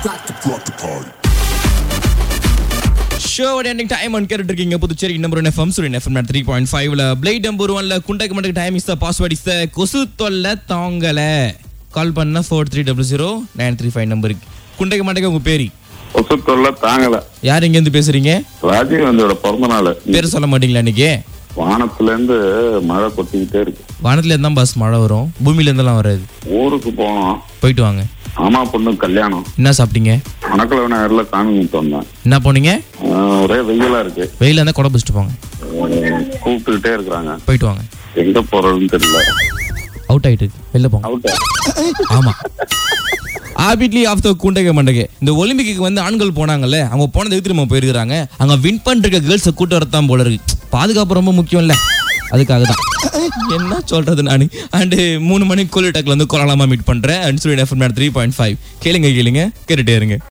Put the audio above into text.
Show ending time one கேட்டு இருக்கீங்க Puducherry number one FM Suryan FM three point ஃபைவ்ல plate number ஒன்ல குண்டக்கு மட்டுக்கு time is the password is the கொசு தொல்லை தாங்கல கால் பண்ண four three double zero nine three five நம்பருக்கு குண்டக்கு மட்டுக்கு உங்க பேரி கொசு தொல்லை தாங்கல யார் எங்கேருந்து பேசுறீங்க ராஜீவ்காந்தியோட பிறந்த நாள் பேர் சொல்ல மாட்டீங்களா இன்னைக்கு வானத்துல இருந்து மழை கொட்டிக்கிட்டே இருக்கு வானத்துல இருந்தா பஸ் மழை வரும் பூமியில இருந்தெல்லாம் வராது ஊருக்கு போனோம் போயிட்டு வாங்க மாமா பொண்ணு கல்யாணம் என்ன சாப்பிட்டீங்க மணக்கல விநாயகர்ல சாமி கும்பிட்டு வந்தேன் என்ன போனீங்க ஆஹ் ஒரே வெயிலா இருக்கு வெயில இருந்தா கொடை பிடிச்சிட்டு போங்க ஆஹ் கூப்பிட்டுக்கிட்டே இருக்கிறாங்க போயிட்டு வாங்க எங்க போறதுன்னு தெரியல அவுட் ஆயிட்டு இருக்கு. வெளில போங்க அவுட்டா ஆமா ஆபிட்லி ஆஃப் த குண்டக மண்டகை இந்த ஒலிம்பிக்கு வந்து ஆண்கள் போனாங்கல்ல அவங்க போனது எதுக்கு நம்ம போயிருக்கிறாங்க அங்க வின் பண்ணிருக்க கேர்ள்ஸை கூட்டு வரத்தான் போல இருக்கு பாதுகாப்பு ரொம்ப முக்கியம் இல்ல அதுக்காக தான் என்ன சொல்றது நான் அண்டு மூணு மணிக்கு கோலிடெக்ல வந்து கொலாலாமா மீட் பண்றேன் அண்ட் த்ரீ பாயிண்ட் ஃபைவ் கேளுங்க கேளுங்க கேட்டுட்டே இருங்க